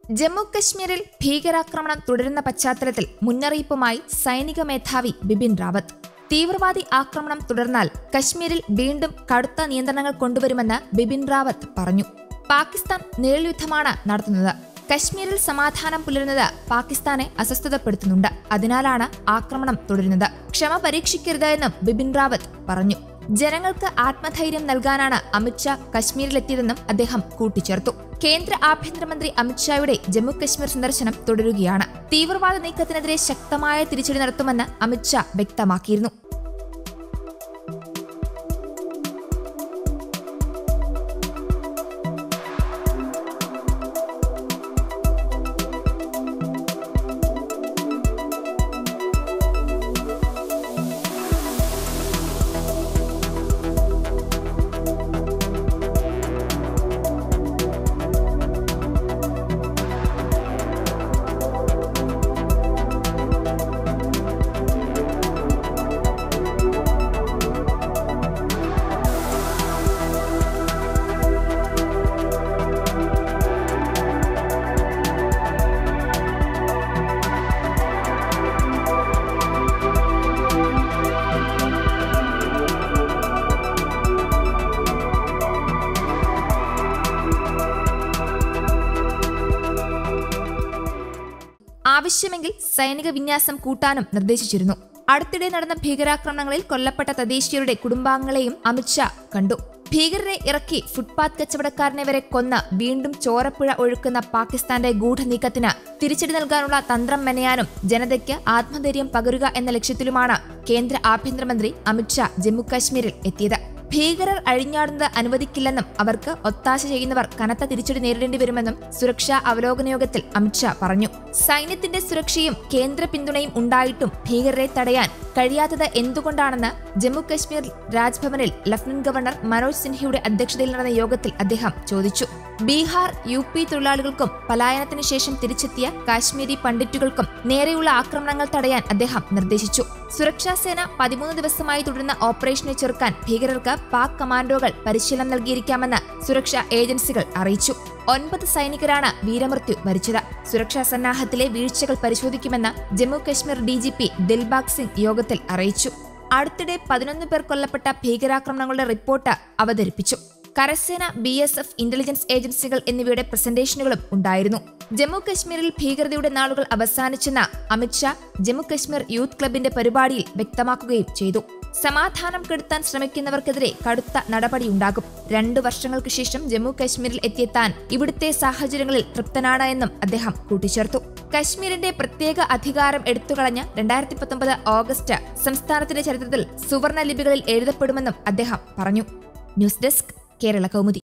ജമ്മു കശ്മീരിൽ ഭീകരാക്രമണം തുടരുന്ന പശ്ചാത്തലത്തിൽ മുന്നറിയിപ്പുമായി സൈനിക മേധാവി ബിപിൻ റാവത്ത് തീവ്രവാദി ആക്രമണം തുടർന്നാൽ കശ്മീരിൽ വീണ്ടും കടുത്ത നിയന്ത്രണങ്ങൾ കൊണ്ടുവരുമെന്ന് ബിപിൻ റാവത്ത് പറഞ്ഞു പാകിസ്ഥാൻ നിഴൽയുദ്ധമാണ് നടത്തുന്നത് കശ്മീരിൽ സമാധാനം പുലരുന്നത് പാകിസ്ഥാനെ അസ്വസ്ഥതപ്പെടുത്തുന്നുണ്ട് അതിനാലാണ് ആക്രമണം തുടരുന്നത് ക്ഷമ പരീക്ഷിക്കരുത് എന്നും ബിപിൻ റാവത്ത് പറഞ്ഞു ജനങ്ങൾക്ക് ആത്മധൈര്യം നൽകാനാണ് അമിത്ഷാ കശ്മീരിലെത്തിയതെന്നും അദ്ദേഹം കൂട്ടിച്ചേർത്തു കേന്ദ്ര ആഭ്യന്തരമന്ത്രി അമിത്ഷായുടെ ജമ്മു കശ്മീർ സന്ദർശനം തുടരുകയാണ് തീവ്രവാദ നീക്കത്തിനെതിരെ ശക്തമായ തിരിച്ചടി നടത്തുമെന്ന് അമിത്ഷാ വ്യക്തമാക്കിയിരുന്നു ആവശ്യമെങ്കിൽ സൈനിക വിന്യാസം കൂട്ടാനും നിർദ്ദേശിച്ചിരുന്നു അടുത്തിടെ നടന്ന ഭീകരാക്രമണങ്ങളിൽ കൊല്ലപ്പെട്ട തദ്ദേശീയരുടെ കുടുംബാംഗങ്ങളെയും അമിത്ഷാ കണ്ടു ഭീകരരെ ഇറക്കി ഫുട്പാത്ത് കച്ചവടക്കാരനെ വരെ കൊന്ന് വീണ്ടും ചോരപ്പുഴ ഒഴുക്കുന്ന പാകിസ്ഥാന്റെ ഗൂഢനീക്കത്തിന് തിരിച്ചടി നൽകാനുള്ള തന്ത്രം മെനയാനും ജനതയ്ക്ക് ആത്മധൈര്യം പകരുക എന്ന ലക്ഷ്യത്തിലുമാണ് കേന്ദ്ര ആഭ്യന്തരമന്ത്രി അമിത്ഷാ ജമ്മുകാശ്മീരിൽ എത്തിയത് ഭീകരർ അഴിഞ്ഞാടുന്നത് അനുവദിക്കില്ലെന്നും അവർക്ക് ഒത്താശ ചെയ്യുന്നവർ കനത്ത തിരിച്ചടി നേരിടേണ്ടി വരുമെന്നും സുരക്ഷാ അവലോകന യോഗത്തിൽ അമിത്ഷാ പറഞ്ഞു സൈന്യത്തിന്റെ സുരക്ഷയും കേന്ദ്ര പിന്തുണയും ഉണ്ടായിട്ടും ഭീകരരെ തടയാൻ കഴിയാത്തത് എന്തുകൊണ്ടാണെന്ന് ജമ്മു കശ്മീർ രാജ്ഭവനിൽ ലഫ്റ്റനന്റ് ഗവർണർ മനോജ് സിൻഹയുടെ അധ്യക്ഷതയിൽ നടന്ന യോഗത്തിൽ അദ്ദേഹം ചോദിച്ചു ബീഹാർ യു പി തൊഴിലാളികൾക്കും പലായനത്തിന് ശേഷം തിരിച്ചെത്തിയ കാശ്മീരി പണ്ഡിറ്റുകൾക്കും നേരെയുള്ള ആക്രമണങ്ങൾ തടയാൻ അദ്ദേഹം നിർദ്ദേശിച്ചു സുരക്ഷാ സേന പതിമൂന്ന് ദിവസമായി തുടരുന്ന ഓപ്പറേഷനെ ചെറുക്കാൻ ഭീകരർക്ക് പാക് കമാൻഡോകൾ പരിശീലനം നൽകിയിരിക്കാമെന്ന് സുരക്ഷാ ഏജൻസികൾ അറിയിച്ചു ഒൻപത് സൈനികരാണ് വീരമൃത്യു വരിച്ചത് സുരക്ഷാ സന്നാഹത്തിലെ വീഴ്ചകൾ പരിശോധിക്കുമെന്ന് Jammu Kashmir D G P Dilbag Singh യോഗത്തിൽ അറിയിച്ചു അടുത്തിടെ പതിനൊന്ന് പേർ കൊല്ലപ്പെട്ട ഭീകരാക്രമണങ്ങളുടെ റിപ്പോർട്ട് അവതരിപ്പിച്ചു കരസേന ബി എസ് എഫ് ഇന്റലിജൻസ് ഏജൻസികൾ എന്നിവയുടെ പ്രസന്റേഷനുകളും ഉണ്ടായിരുന്നു ജമ്മു കശ്മീരിൽ ഭീകരതയുടെ നാളുകൾ അവസാനിച്ചെന്ന് അമിത്ഷാ ജമ്മു കശ്മീർ യൂത്ത് ക്ലബിന്റെ പരിപാടിയിൽ വ്യക്തമാക്കുകയും ചെയ്തു സമാധാനം കെടുത്താൻ ശ്രമിക്കുന്നവർക്കെതിരെ കടുത്ത നടപടിയുണ്ടാകും രണ്ടു വർഷങ്ങൾക്ക് ശേഷം ജമ്മു കശ്മീരിൽ എത്തിയ താൻ ഇവിടുത്തെ സാഹചര്യങ്ങളിൽ തൃപ്തനാണ് എന്നും അദ്ദേഹം കൂട്ടിച്ചേർത്തു കശ്മീരിന്റെ പ്രത്യേക അധികാരം എടുത്തുകളഞ്ഞ രണ്ടായിരത്തി പത്തൊമ്പത് ഓഗസ്റ്റ് സംസ്ഥാനത്തിന്റെ ചരിത്രത്തിൽ സുവർണ ലിപികളിൽ എഴുതപ്പെടുമെന്നും അദ്ദേഹം പറഞ്ഞു ന്യൂസ് ഡെസ്ക് കേരള കൗമുദി